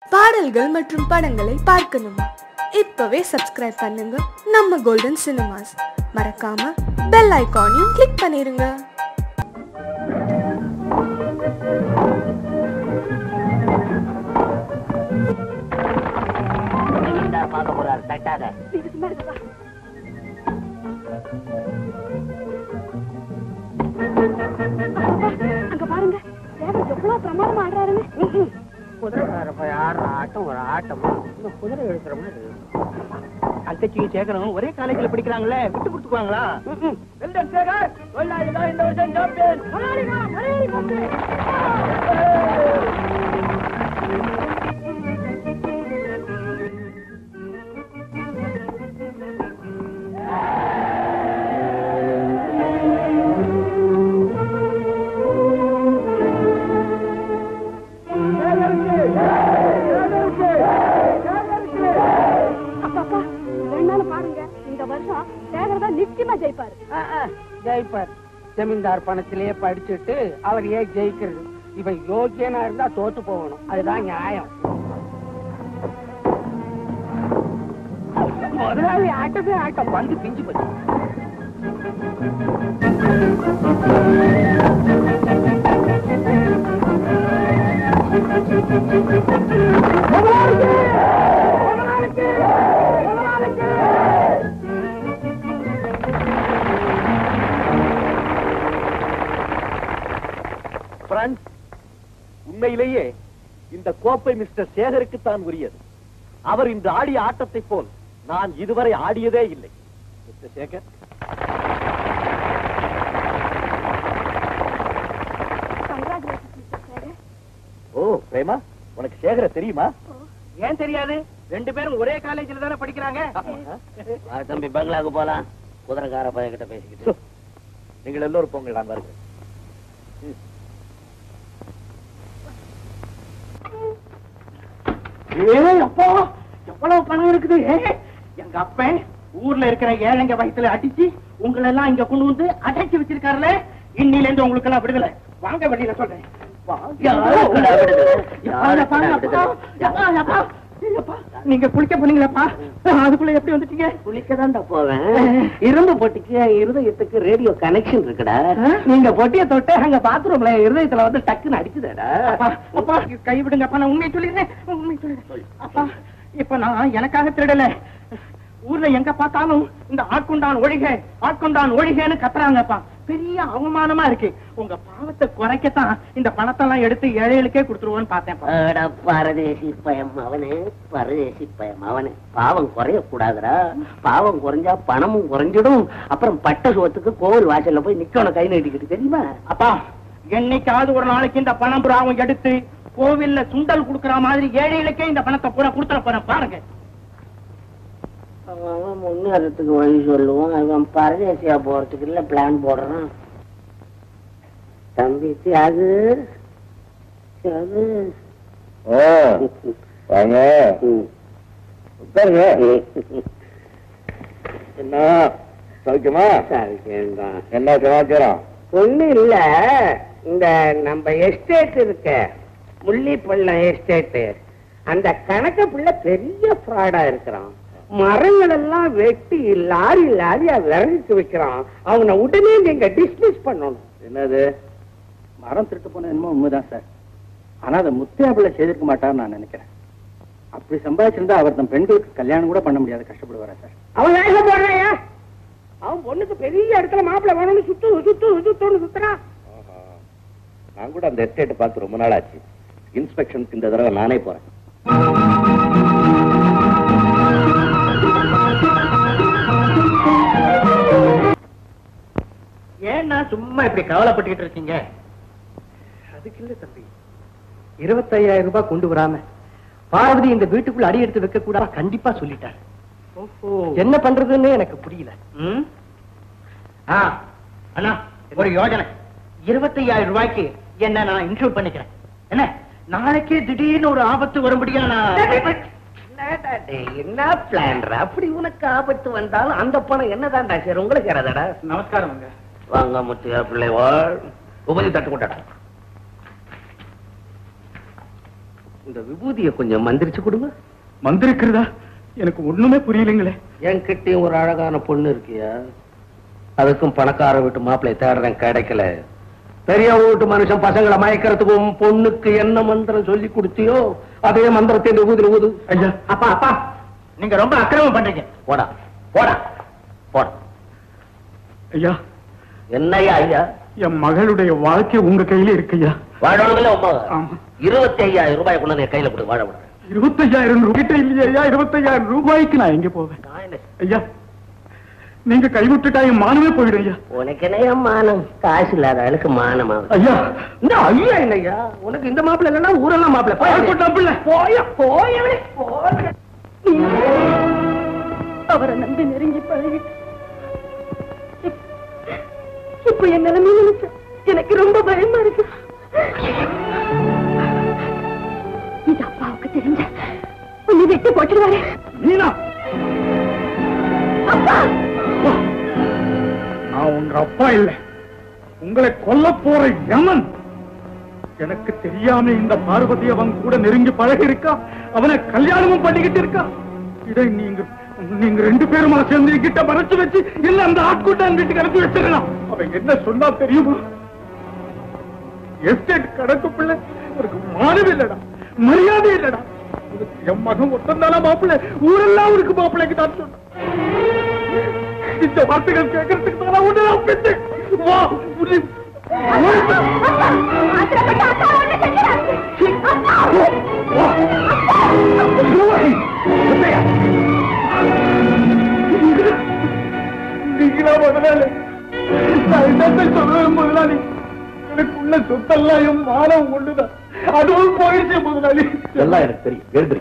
பாடல்கள் மற்றும் படங்களை பார்க்கணுமா இப்பவே சப்ஸ்கிரைப் பண்ணுங்க நம்ம கோல்டன் சினிமாஸ் மறக்காம பெல் ஐகானையும் கிளிக் பண்ணிருங்க ஜமீன்தார் பார்க்க போறாரு தட்டாத அங்க பாருங்க தேவர் எவ்வளவு பிரமாதமா ஆடுறாருன்னு குதிரைக்காரப்ப யார் ஆட்டம் ஒரு ஆட்டமா இந்த குதிரை எடுக்கிற மாதிரி அக்கச்சியும் சேகரம் ஒரே காலேஜ்ல படிக்கிறாங்களே விட்டு கொடுத்துக்குவாங்களா வெல்டன் சேகர் தொழிலாளி தான் இந்த வருஷம் சாம்பியன் அப்பா அப்பா வேணாலும் பாருங்க இந்த வருஷம் சேகர் தான் நிச்சயமா ஜெயிப்பாரு ஜெயிப்பார் ஜமீன்தார் பணத்திலேயே படிச்சுட்டு அவர் ஏன் ஜெயிக்கிறது இவன் யோக்கியனா இருந்தா தோத்து போகணும் அதுதான் நியாயம் முதலாளி ஆட்டமே ஆட்டம் வந்து பிஞ்சு போச்சு பிரான்ஸ் உண்மையிலேயே இந்த கோப்பை மிஸ்டர் சேகருக்கு தான் உரியது அவர் இன்று ஆடிய ஆட்டத்தை போல் நான் இதுவரை ஆடியதே இல்லை mister Sekar congratulation mister Sekar ஓ பிரேமா உனக்கு சேகர தெரியுமா ஏன் தெரியாது ரெண்டு பேரும் ஒரே காலேஜ்ல தானே படிக்கிறாங்க வா தம்பி பங்களாக்கு போலாம் குதிரைக்கார பையன் கிட்ட பேசிக்கிட்டு நீங்கள் எல்லோரும் போங்கள் நான் வருகிறேன் ஏய் அப்பா எவ்வளவு பணம் இருக்குது எங்க அப்பன் ஊர்ல இருக்கிற ஏழைங்க வயித்துல அடிச்சு உங்களை எல்லாம் இங்க கொண்டு வந்து அடைச்சு வச்சிருக்காருல இன்னில இருந்து உங்களுக்கு எல்லாம் விடுதலை வாங்க வெளியில சொல்றேன் வாங்க. யாருக்குடா விடுதலை? எப்பா, எப்பா, யாருக்குடா எப்பா, விடுதலை? எப்பா, எப்பா, எப்பா, நீங்க குளிக்க போனீங்களப்பா அதுக்குள்ள எப்படி வந்துட்டீங்க குளிக்கதான்டா போவேன் இரும்பு பொட்டிக்கு இருதயத்துக்கு ரேடியோ கனெக்ஷன் இருக்குடா ஆ? நீங்க பொட்டிய தொட்டு அங்க பாத்ரூம்ல இருதயத்துல வந்து டக்குன்னு அடிச்சுதேடா அப்பா, அப்பா, கை விடுங்கப்பா நான் உண்மையை சொல்லிடுறேன் உண்மையை சொல்லிடுறேன் அப்பா இப்ப நான் எனக்காக திருடல ஊர்ல எங்க பார்த்தாலும் இந்த ஆட்கொண்டான் ஒழிக ஆட்கொண்டான் ஒழிகன்னு கத்துறாங்கப்பா பெரிய அவமானமா இருக்கு உங்க பாவத்தை குறைக்கத்தான் இந்த பணத்தை எல்லாம் எடுத்து ஏழைகளுக்கே கொடுத்துருவோன்னு பார்த்தேன்ப்பா அட பரதேசி பயம் அவனே பரதேசி பயம் அவனே பாவம் குறைய கூடாதுடா பாவம் குறைஞ்சா பணமும் குறைஞ்சிடும் அப்புறம் பட்ட சோத்துக்கு கோவில் வாசல்ல போய் நிக்கணும் கை நீட்டிக்கிட்டு தெரியுமா அப்பா என்னைக்காவது ஒரு நாளைக்கு இந்த பணம் புறாவும் எடுத்து கோவில்ல சுண்டல் குடுக்கற மாதிரி ஏழைகளுக்கே இந்த பணத்தை பூரா கொடுத்துட போறேன் பாருங்க அவன் அவன் முன்னேறதுக்கு வழி சொல்லுவான் அவன் பரதேசியா போறதுக்கு இல்ல பிளான் போடுறான் தம்பி தியாகு தியாகு வாங்க உட்காருங்க என்ன சௌக்கியமா சரிதான் என்ன சமாச்சாரம் ஒண்ணு இல்ல இந்த நம்ம எஸ்டேட் இருக்க முள்ளிப்பள்ளம் எஸ்டேட் அந்த கணக்க பிள்ளை பெரிய ஃப்ராடா இருக்கிறான் மரங்கள் எல்லாம் வெட்டி லாரி லாரியா விறகுக்கு வைக்கிறான் அவனை உடனே நீங்க டிஸ்மிஸ் பண்ணணும் என்னது மரம் திருட்டு போன என்னமோ உண்மைதான் சார் ஆனா அதை முத்தியாபிள்ள செய்திருக்க மாட்டார்னு நான் நினைக்கிறேன் அப்படி சம்பாதிச்சிருந்தா அவர் தன் பெண்களுக்கு கல்யாணம் கூட பண்ண முடியாது கஷ்டப்படுவாரா சார் அவன் வேகம் போடுறாயா அவன் பொண்ணுக்கு பெரிய இடத்துல மாப்பிள்ளை வேணும்னு சுத்து சுத்து சுத்துன்னு சுத்துறான் நான் கூட அந்த எஸ்டேட் பார்த்து ரொம்ப நாள் ஆச்சு இன்ஸ்பெக்ஷனுக்கு இந்த தடவை நானே போறேன் ஏன்னா சும்மா இப்படி கவலைப்பட்டுக்கிட்டு இருக்கீங்க அதுக்கு இல்ல தம்பி இருபத்தையாயிரம் ரூபாய் கொண்டு வராம பார்வதி இந்த வீட்டுக்குள்ள அடி எடுத்து வைக்க கூட கண்டிப்பா சொல்லிட்டார் என்ன பண்றதுன்னு எனக்கு புரியல ஆ, அண்ணா ஒரு யோஜனை இருபத்தையாயிரம் ரூபாய்க்கு என்ன நான் இன்சூர் பண்ணிக்கிறேன் என்ன நாளைக்கே திடீர்னு ஒரு ஆபத்து வரும்படியா நான் என்னடா டேய், என்ன பிளான்ரா அப்படி உனக்கு ஆபத்து வந்தாலும் அந்த பணம் என்னதான்டா சரி உங்களுக்கு யாராதடா நமஸ்காரம் அங்க வாங்க முத்தியா பிள்ளை வாழ் உபதி தட்டு கொண்டாடா இந்த விபூதியை கொஞ்சம் மந்திரிச்சு கொடுங்க மந்திருக்கிறதா எனக்கு ஒண்ணுமே புரியலைங்களே என்கிட்டயும் ஒரு அழகான பொண்ணு இருக்கியா அதுக்கும் பணக்கார வீட்டு மாப்பிள்ளை தேடுறேன் கிடைக்கல பெரிய வீட்டு மனுஷன் பசங்களை மயக்கிறதுக்கும் பொண்ணுக்கு என்ன மந்திரம் சொல்லி கொடுத்தியோ அதே மந்திரத்தை இந்த ஊதுல ஊது ஐயா அப்பா அப்பா நீங்க ரொம்ப அக்கிரமம் பண்றீங்க போடா போடா போடா ஐயா என்னையா ஐயா என் மகளுடைய வாழ்க்கை உங்க கையில இருக்குய்யா வாழணுங்களே உமா ஆமா இருபத்தி ஐயாயிரம் ரூபாய் கொண்டு வந்து என் கையில கொடு வாழ விடுறேன் இருபத்தையாயிரம் ரூபாய்கிட்ட இல்லையா ஐயா இருபத்தையாயிரம் ரூபாய்க்கு நான் எங்க போவேன் நான் என்ன ஐயா நீங்க கைவிட்டுட்டா என் மானமே போயிடும் ஐயா உனக்கு என்னையா மானம் காசு இல்லாத ஆளுக்கு மானமா ஐயா இந்த ஐயா என்னய்யா உனக்கு இந்த மாப்பிள்ளை இல்லைன்னா ஊரெல்லாம் மாப்பிள்ளை போய் ஆள்கொட்டா பிள்ளை. போய போயவே போய அவரை நம்பி நெருங்கி பழகிட்டு இப்ப என் நிலைமை நினைச்சு எனக்கு ரொம்ப பயமா இருக்கு இது அப்பாவுக்கு தெரிஞ்ச உன்னை விட்டு போட்டுருவாரு நீனா அப்பா நான் உங்க அப்பா இல்ல உங்களை கொல்ல போற யமன் எனக்கு தெரியாம இந்த பார்வதி அவன் கூட நெருங்கி பழகி இருக்கா அவனை கல்யாணமும் பண்ணிக்கிட்டு இருக்கா இதை நீங்க நீங்க ரெண்டு பேருமா சேர்ந்து என்கிட்ட மறைச்சு வச்சு இல்ல அந்த ஆட்கூட்டான் வீட்டுக்கு அனுப்பி வச்சிடலாம் அவன் என்ன சொன்னா தெரியுமா எஸ்டேட் கணக்கு பிள்ளை அவருக்கு மானவே இல்லடா மரியாதை இல்லடா உனக்கு என் மகன் ஒத்தந்தானா மாப்பிள்ளை ஊரெல்லாம் அவருக்கு மாப்பிள்ளைக்கு தான் சொன்னான் இந்த வார்த்தைகள் கேட்கறதுக்கு தான் நான் உன்னை நான் பெற்றேன். வா உன்னை- ஆத்திரப்பட்ட அப்பா ஒண்ணு செஞ்சிடாதீங்க. அப்பா! வா. துரோகி. என்னையா? நீங்களா முதலாளி நான் என்னத்தை சொல்லுவேன் முதலாளி எனக்குள்ள சொத்தெல்லாம் என் மானம் கொண்டுதான் அதுவும் போயிடுச்சு முதலாளி எல்லாம் எனக்கு தெரியும் எழுதுறீ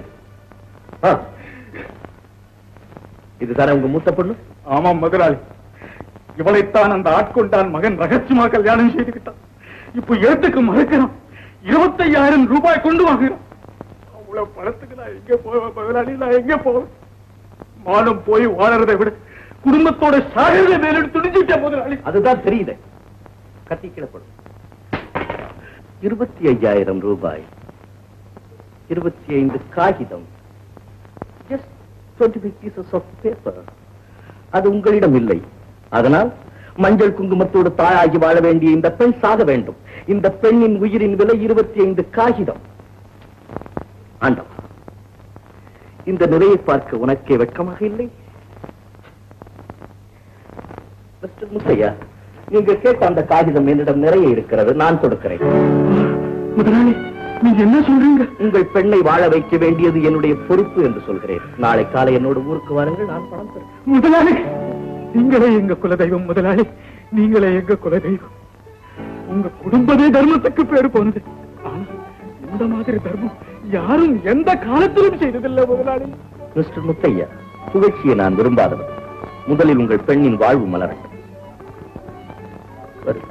இதுதானே உங்க மூத்த பொண்ணு ஆமாம் முதலாளி இவளைத்தான் அந்த ஆட்கொண்டான் மகன் ரகசியமா கல்யாணம் செய்துக்கிட்டான் இப்போ எழுத்துக்கு மறுக்கிறான் இருபத்தையாயிரம் ரூபாய் கொண்டு வாங்குறான் அவ்வளவு பணத்துக்கு நான் எங்க போவேன் முதலாளி நான் எங்க போவேன் மானம் போய் வாழறதை விட குடும்பத்தோட சாகரத மேல துணிஞ்சுட்டேன் முதலாளி அதுதான் தெரியுது கத்தி கிளப்படும் இருபத்தி ஐயாயிரம் ரூபாய் இருபத்தி ஐந்து காகிதம் just twenty five pieces of paper அது உங்களிடம் இல்லை அதனால் மஞ்சள் குங்குமத்தோடு தாயாகி வாழ வேண்டிய இந்த பெண் சாக வேண்டும் இந்த பெண்ணின் உயிரின் விலை இருபத்தி ஐந்து காகிதம் ஆண்டவா இந்த நிறையை பார்க்க உனக்கே வெட்கமாக இல்லை மிஸ்டர் முத்தையா நீங்க கேட்ட அந்த காகிதம் என்னிடம் நிறைய இருக்கிறது நான் கொடுக்கிறேன் முதலாளி நீங்க என்ன சொல்றீங்க உங்கள் பெண்ணை வாழ வைக்க வேண்டியது என்னுடைய பொறுப்பு என்று சொல்கிறேன் நாளை காலை என்னோட ஊருக்கு வாருங்கள் நான் பணம் தருகிறேன் முதலாளி நீங்களே எங்க குலதெய்வம் முதலாளி நீங்களே எங்க குலதெய்வம் உங்க குடும்பமே தர்மத்துக்கு பேரு போனது ஆனா இந்த மாதிரி தர்மம் யாரும் எந்த காலத்திலும் செய்ததில்லை முதலாளி மிஸ்டர் முத்தையா புகழ்ச்சியை நான் விரும்பாதவன் முதலில் உங்கள் பெண்ணின் வாழ்வு மலரட்டும் வரு.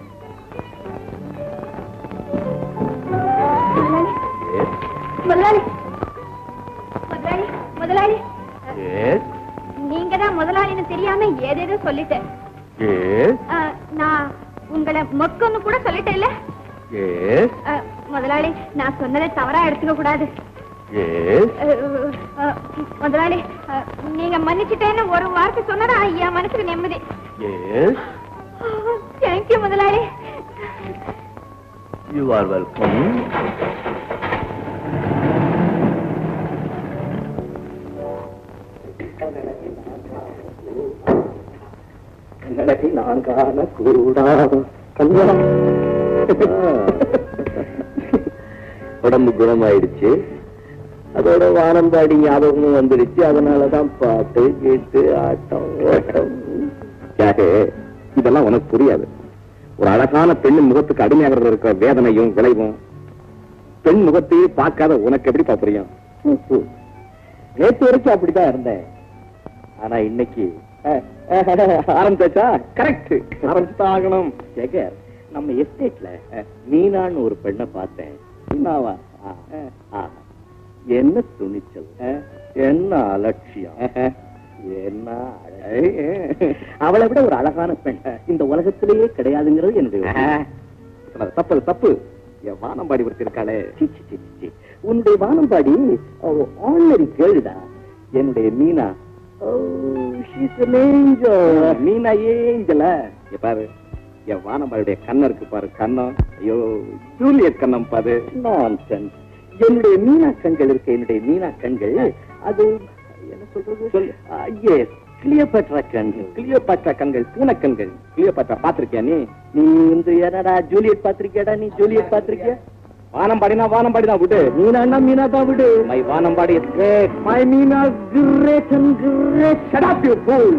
Yes, முதலாளி முதலாளி முதலாளி yes, நீங்க தான் முதலாளின்னு தெரியாம ஏதேதோ சொல்லிட்டேன் yes, அஹ், நான் உங்களை மொக்கன்னு கூட சொல்லிட்டேன்ல yes, அஹ், முதலாளி நான் சொன்னதை தவறா எடுத்துக்க கூடாது yes. அஹ், அஹ், முதலாளி அஹ், நீங்க மன்னிச்சுட்டேன்னு ஒரு வார்த்தை சொன்னதா என் மனசுக்கு நிம்மதி Yes, தேங்க்யூ முதலாளி you are welcome. கண்ணகி நான் காண கூடாத கல்யாணம் உடம்பு குணமாயிடுச்சு அதோட வானம்பாடி ஞாபகமும் வந்துடுச்சு அதனாலதான் பாட்டு கீட்டு ஆட்டம் ஓட்டம் யாரு இதெல்லாம் உனக்கு புரியாது ஒரு அழகான பெண்ணின் முகத்துக்கு அடிமையாக இருக்கிற வேதனையும் விளைவும் பெண் முகத்தையே பார்க்காத உனக்கு எப்படிப்பா புரியும் நேற்று வரைக்கும் அப்படிதான் இருந்தேன் ஆனா இன்னைக்கு ஆரம்பிச்சாச்சா கரெக்ட் ஆரம்பிச்சுதான் ஆகணும் ஜெகர் நம்ம எஸ்டேட்ல மீனான்னு ஒரு பெண்ணை பார்த்தேன் மீனாவா? ஆ, ஆ. என்ன துணிச்சல் என்ன அலட்சியம் என்ன அழகு. அவளை விட ஒரு அழகான பெண் இந்த உலகத்திலேயே கிடையாதுங்கிறது என்னுடைய ஆ, சொன்னது தப்பு அது தப்பு என் வானம்பாடி ஒருத்தி இருக்காளே சி, சி, சி, சி. உன்னுடைய வானம்பாடி ஆர்டினரி கேளுடா என்னுடைய மீனா மீனா ஏஞ்சல பாரு என் வானம்பாடியுடைய கண்ணம் இருக்கு பாரு கண்ணம் ஐயோ ஜூலியட் கண்ணம் பாரு நான்சென்ஸ் என்னுடைய மீனா கண்கள் இருக்கு என்னுடைய மீனா கண்கள் அது என்ன சொல்றது சொல்லு எஸ் கிளியோபாட்ரா கண்கள் கிளியோபாட்ரா கண்கள் பூனை கண்கள் கிளியோபாட்ரா பாத்திருக்கியா நீ நீ வந்து என்னடா ஜூலியட் பாத்திருக்கியாடா நீ ஜூலியட் பாத்திருக்கியா வானம்பாடினா வானம்பாடி விடு மீனா மீனா தான் விடு மை வானம்பாடி is great my Meena great and great shut up you fool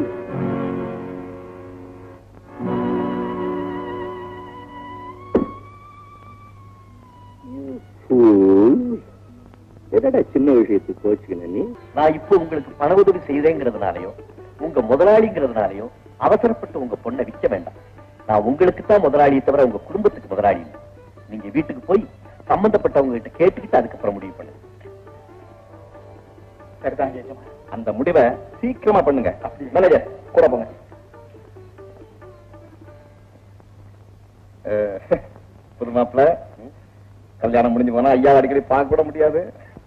என்னடா சின்ன விஷயத்துக்கு கோச்சுக்கணும் நீ நான் இப்போ உங்களுக்கு பண உதவி செய்தேங்கிறதுனாலயும் உங்க முதலாளிங்கிறதுனாலயும் அவசரப்பட்டு உங்க பொண்ணை விற்க வேண்டாம் நான் உங்களுக்கு தான் முதலாளியை தவிர உங்க குடும்பத்துக்கு முதலாளி இல்லை. நீங்க வீட்டுக்கு போய் சம்பந்தப்பட்டவங்க கிட்ட கேட்டுக்கிட்டு அதுக்கப்புறம் முடிவு பண்ணுங்க சரிதான் எஜமான். அந்த முடிவை சீக்கிரமா பண்ணுங்க மேனேஜர் கூட போங்க அஹ், புது மாப்பிள்ள கல்யாணம் முடிஞ்சு போனா ஐயா அடிக்கடி பார்க்க கூட முடியாது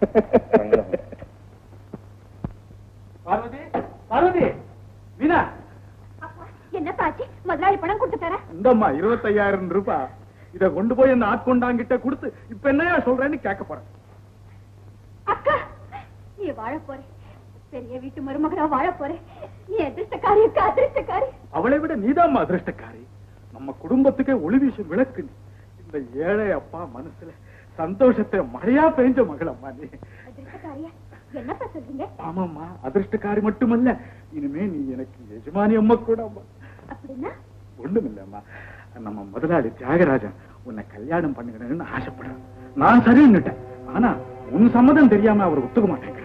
பார்வதி பார்வதி மீனா என்ன பாச்சு முதலாளி பணம் கொடுத்து தர இந்தம்மா இருபத்தையாயிரம் ரூபாய் இத கொண்டு போய் அந்த ஆட்கொண்டாங்கிட்ட கொடுத்து இப்ப என்னையா சொல்றேன்னு கேட்க போறேன் அக்கா நீ வாழ போற பெரிய வீட்டு மருமகளா வாழ போற நீ அதிர்ஷ்டக்காரி அக்கா அதிர்ஷ்டக்காரி அவளை விட நீதாம்மா அதிர்ஷ்டக்காரி நம்ம குடும்பத்துக்கே ஒளி வீசும் விளக்கு நீ இந்த ஏழை அப்பா மனசுல சந்தோஷத்தை மழையா பெஞ்ச மகளம்மா நீ அதிர்ஷ்டக்காரியா என்னப்பா சொல்றீங்க ஆமாம்மா அதிர்ஷ்டக்காரி மட்டுமல்ல இனிமே நீ எனக்கு எஜமானி அம்மா கூட அம்மா அப்படின்னா ஒண்ணுமில்லம்மா நம்ம முதலாளி தியாகராஜன் உன்னை கல்யாணம் பண்ணுகிறேன்னு ஆசைப்படுறான் நான் சரின்னுட்டேன் ஆனா உன் சம்மதம் தெரியாம அவர் ஒத்துக்க மாட்டேங்கிறார்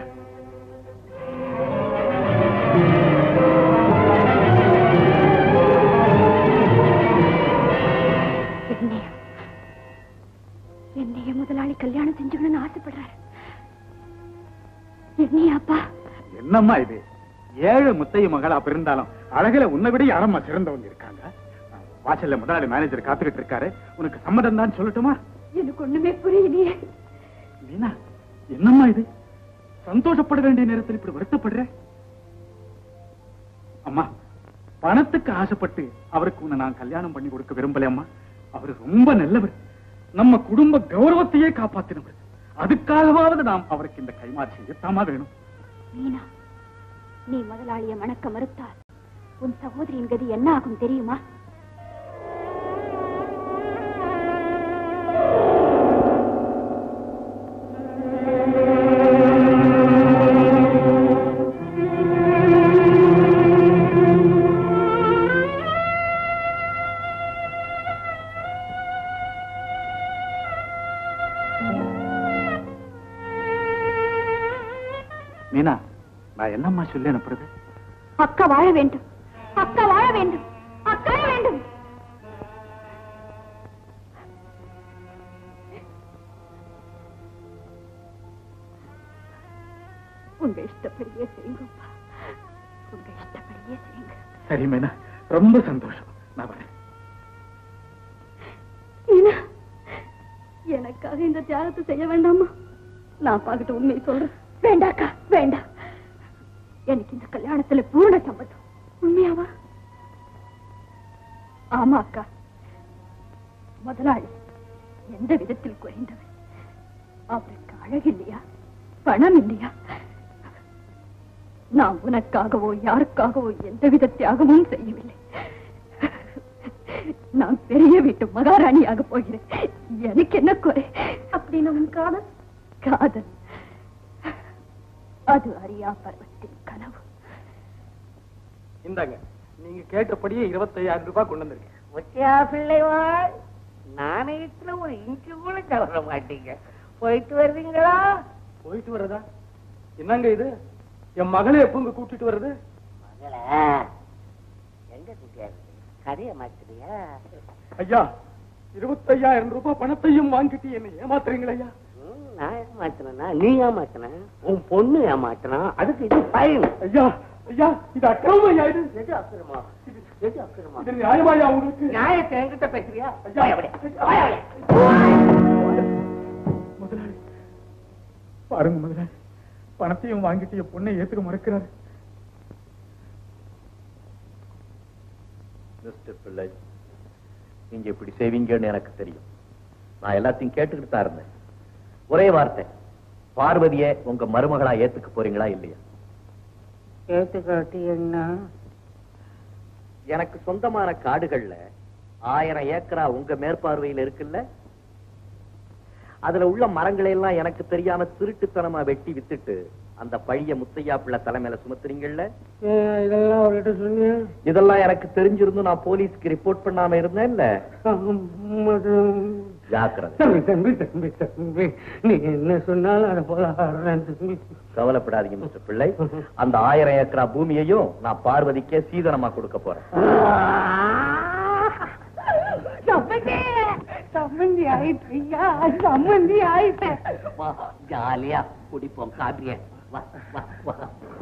என்னைய என்னைய முதலாளி கல்யாணம் செஞ்சுக்கணும்னு ஆசைப்படுறாரு என்னையா அப்பா என்னம்மா இது ஏழு முத்தைய மகளா பிறந்தாலும் அழகுல உன்னை விட யாரம்மா சிறந்தவங்க இருக்காங்க வாசல்ல முதலாளி மேனேஜர் காத்துக்கிட்டு இருக்காரு உனக்கு சம்மதம் தான் சொல்லட்டுமா எனக்கு ஒண்ணுமே புரியலையே மீனா என்னம்மா இது சந்தோஷப்பட வேண்டிய நேரத்தில் இப்படி வருத்தப்படுற அம்மா பணத்துக்கு ஆசைப்பட்டு அவருக்கு உன்னை நான் கல்யாணம் பண்ணி கொடுக்க விரும்பல அம்மா அவர் ரொம்ப நல்லவர் நம்ம குடும்ப கௌரவத்தையே காப்பாத்தினவர் அதுக்காகவாவது நாம் அவருக்கு இந்த கைமாறு செய்யத்தாமா வேணும் மீனா நீ முதலாளிய மணக்க மறுத்தால் உன் சகோதரியின் கதி என்ன ஆகும் தெரியுமா மீனா நான் என்னம்மா சொல்லி அனுப்புறது அக்கா வாழ வேண்டும் அக்கா வாழ வேண்டும் அக்கா வேண்டும் உங்க இஷ்டப்படியே செய்யுங்கப்பா உங்க இஷ்டப்படியே செய்யுங்க சரி மீனா ரொம்ப சந்தோஷம் நான் வரேன் மீனா எனக்காக இந்த தியாகத்தை செய்ய வேண்டாமா நான் பாக்கிட்ட உண்மையை சொல்றேன் வேண்டாக்கா வேண்டாம் எனக்கு இந்த கல்யாணத்துல பூர்ண சம்மதம் உண்மையாவா ஆமா அக்கா முதலாளி எந்த விதத்தில் குறைந்தவர் அவருக்கு அழகு இல்லையா பணம் இல்லையா நான் உனக்காகவோ யாருக்காகவோ எந்தவித தியாகமும் செய்யவில்லை நான் பெரிய வீட்டு மகாராணியாக போகிறேன் எனக்கு என்ன குறை அப்படின்னு உன் காதல் காதல் அது அறியா பருவத்தின் கனவு இந்தாங்க நீங்க கேட்டபடியே இருபத்தையாயிரம் ரூபாய் கொண்டு வந்திருக்கேன் ஒத்தியா பிள்ளைவாள் நாணயத்துல ஒரு இன்ச்சு கூட கலர மாட்டீங்க போயிட்டு வருவீங்களா போயிட்டு வர்றதா என்னங்க இது என் மகளை எப்ப இங்க கூட்டிட்டு வர்றது மகள எங்க குட்டியாரு கதைய மாத்துறியா ஐயா இருபத்தையாயிரம் ரூபாய் பணத்தையும் வாங்கிட்டு என்னை ஏமாத்துறீங்களா ஐயா ம், நான் ஏமாத்தினா நீ ஏமாத்தின உன் பொண்ணு ஏமாத்தினா அதுக்கு இது பயன் ஐயா ஐயா இது அக்கிரமம் ஐயா இது எது அக்கிரமா எது அக்கிரமா இது நியாயமாயா உங்களுக்கு நியாயத்தை என்கிட்ட பேசுறியா ஐயா. வாய் அப்படியே, வாய் அப்படியே. முதலாளி பாருங்க முதலாளி பணத்தையும் வாங்கிட்டு என் பொண்ணை ஏத்துக்க மறக்கிறாரு மிஸ்டர் பிள்ளை நீங்க இப்படி செய்வீங்கன்னு எனக்கு தெரியும் நான் எல்லாத்தையும் கேட்டுக்கிட்டு தான் இருந்தேன் ஒரே வார்த்தை பார்வதியை உங்க மருமகளா ஏத்துக்க போறீங்களா இல்லையா ஏத்துக்காட்டி என்ன எனக்கு சொந்தமான காடுகள்ல ஆயிரம் ஏக்கரா உங்க மேற்பார்வையில் இருக்குல்ல அதுல உள்ள மரங்களை எல்லாம் எனக்கு தெரியாம திருட்டுத்தனமா வெட்டி வித்துட்டு அந்த பழிய முத்தையா பிள்ளை தலைமையில சுமத்துறீங்கல்ல இதெல்லாம் அவர்கிட்ட சொன்னியா இதெல்லாம் எனக்கு தெரிஞ்சிருந்தும் நான் போலீஸ்க்கு ரிப்போர்ட் பண்ணாம இருந்தேன்ல ஜாக்கிரதை தம்பி தம்பி தம்பி தம்பி நீ என்ன சொன்னாலும் அதை போல ஆடுறேன் தம்பி கவலைப்படாதீங்க மிஸ்டர் பிள்ளை அந்த ஆயிரம் ஏக்கரா பூமியையும் நான் பார்வதிக்கே சீதனமா கொடுக்க போறேன் சம்மந்தி சம்மந்தி ஆயிட்டியா சம்மந்தி ஆயிட்டேன் ஜாலியா குடிப்போம் காட்டுறிய வா வா வா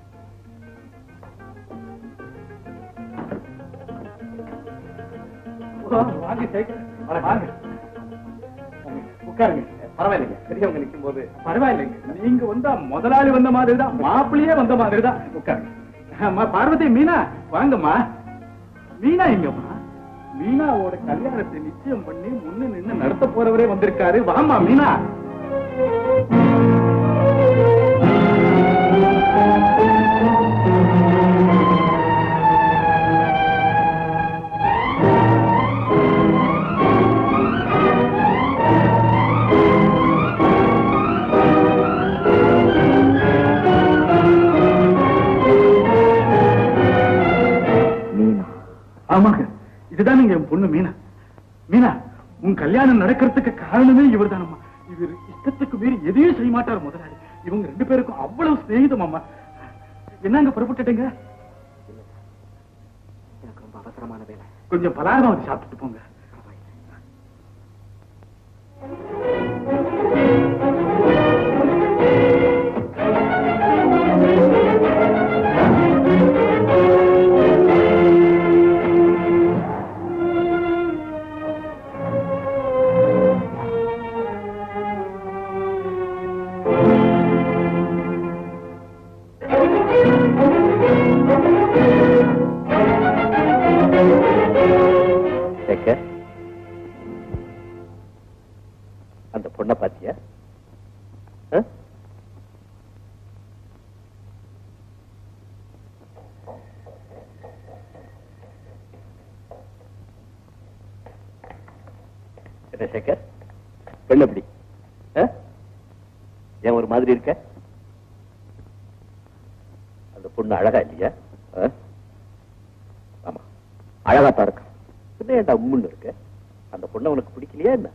வாங்க சேகர் அட, வாங்க உட்காருங்க பரவாயில்லைங்க பெரியவங்க நிற்கும் போது பரவாயில்லைங்க நீங்க வந்தா முதலாளி வந்த மாதிரி தான் மாப்பிள்ளையே வந்த மாதிரி தான் உட்காருங்க அம்மா பார்வதி மீனா வாங்கம்மா மீனா எங்கம்மா மீனாவோட கல்யாணத்தை நிச்சயம் பண்ணி முன்ன நின்னு நடத்த போறவரே வந்திருக்காரு வாமா மீனா மீனா ஆமாங்க இதுதானுங்க என் பொண்ணு மீனா மீனா உன் கல்யாணம் நடக்கிறதுக்கு காரணமே இவர்தானம்மா இவர் இஷ்டத்துக்கு மீறி எதையும் செய்ய மாட்டார் முதலாளி இவங்க ரெண்டு பேருக்கும் அவ்வளவு சிநேகிதம் அம்மா என்னங்க புறப்பட்டுட்டீங்க எனக்கு ரொம்ப அவசரமான வேலை கொஞ்சம் பலாரம் வந்து சாப்பிட்டுட்டு போங்க சேகர் அந்த பொண்ணை பாத்தியா ஆ? என்ன சேகர் பெண் எப்படி ஆ? ஏன் ஒரு மாதிரி இருக்க அந்த பொண்ணு அழகா இல்லையா ஆ? ஆமா அழகா தான் இருக்கா பின்ன ஏன்டா உம்முன்னு இருக்க அந்த பொண்ணை உனக்கு பிடிக்கலையா என்ன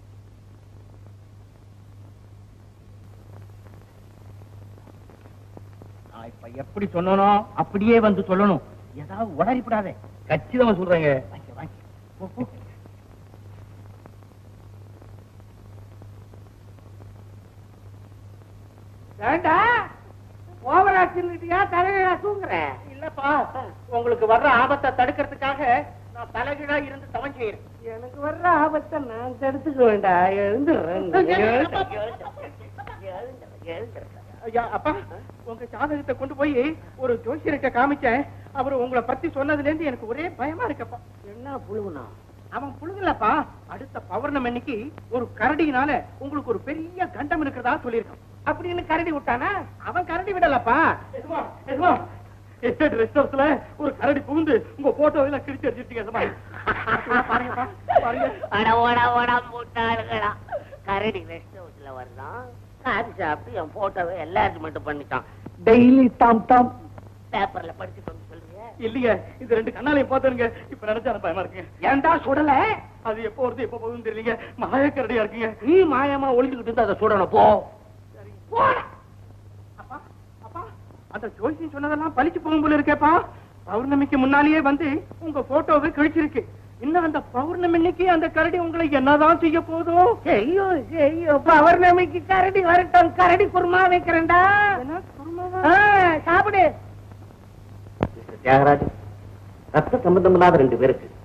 நான் இப்ப எப்படி சொன்னனோ அப்படியே வந்து சொல்லணும் ஏதாவது உடறிப்படாதே கச்சிதமா சொல்றேங்க வாங்க வாங்க போ, போ. ஏண்டா ஓவரா தின்னுட்டியா தலைவரா தூங்குற இல்லப்பா உங்களுக்கு வர்ற ஆபத்தை தடுக்கிறதுக்காக நான் தலைகீழா இருந்து தவம் செய்யறேன் எனக்கு வர்ற ஆபத்தை நான் தடுத்துக்க வேண்டாம் எழுந்துடுறேன் ஐயா அப்பா உங்க ஜாதகத்தை கொண்டு போய் ஒரு ஜோசியர்கிட்ட காமிச்சேன் அவர் உங்களை பத்தி சொன்னதுல இருந்து எனக்கு ஒரே பயமா இருக்கப்பா என்ன புழுகுனா அவன் புழுங்கலப்பா அடுத்த பௌர்ணமி அன்னைக்கு ஒரு கரடியினால உங்களுக்கு ஒரு பெரிய கண்டம் இருக்கிறதா சொல்லியிருக்கான் அப்படின்னு கரடி விட்டானா அவன் கரடி விடலப்பா எதுவா எதுவா எஸ்டேட் ரெஸ்ட் ஹவுஸ்ல ஒரு கரடி புகுந்து உங்க போட்டோ எல்லாம் கிழிச்சு அடிச்சிருக்கீங்க எதுவா? பாருங்கப்பா பாருங்க அட ஓடா ஓடா போட்டாளுங்களா கரடி ரெஸ்ட் ஹவுஸ்ல வரலாம் காது சாப்பிட்டு என் போட்டோவை எல்லாருக்கும் மட்டும் பண்ணிட்டான் டெய்லி டாம் டாம் பேப்பர்ல படிச்சுட்டு வந்து சொல்லுங்க இல்லைங்க இது ரெண்டு கண்ணாலையும் பார்த்தனுங்க இப்ப நினைச்சா எனக்கு பயமா இருக்குங்க ஏன்டா சுடல அது எப்போ வருது எப்போ போகுதுன்னு தெரியலங்க மாயக்கரடியா இருக்குங்க நீ மாயமா ஒளிஞ்சுக்கிட்டு இருந்து அதை சுடணும் போ அப்பா அப்பா அந்த ஜோசியம் சொன்னதெல்லாம் பழிச்சு போகும் போல இருக்கேப்பா பௌர்ணமிக்கு முன்னாலேயே வந்து உங்க போட்டோவை கிழிச்சிருக்கு இன்னும் அந்த பௌர்ணமி அன்னைக்கு அந்த கரடி உங்களை என்னதான் செய்ய போதோ ஐயோ ஐயோ பௌர்ணமிக்கு கரடி வரட்டும் கரடி குருமா வைக்கிறேன்டா என்ன குருமாவா? ஆ, சாப்பிடு தியாகராஜ் ரத்த சம்பந்தம் இல்லாத ரெண்டு பேருக்கு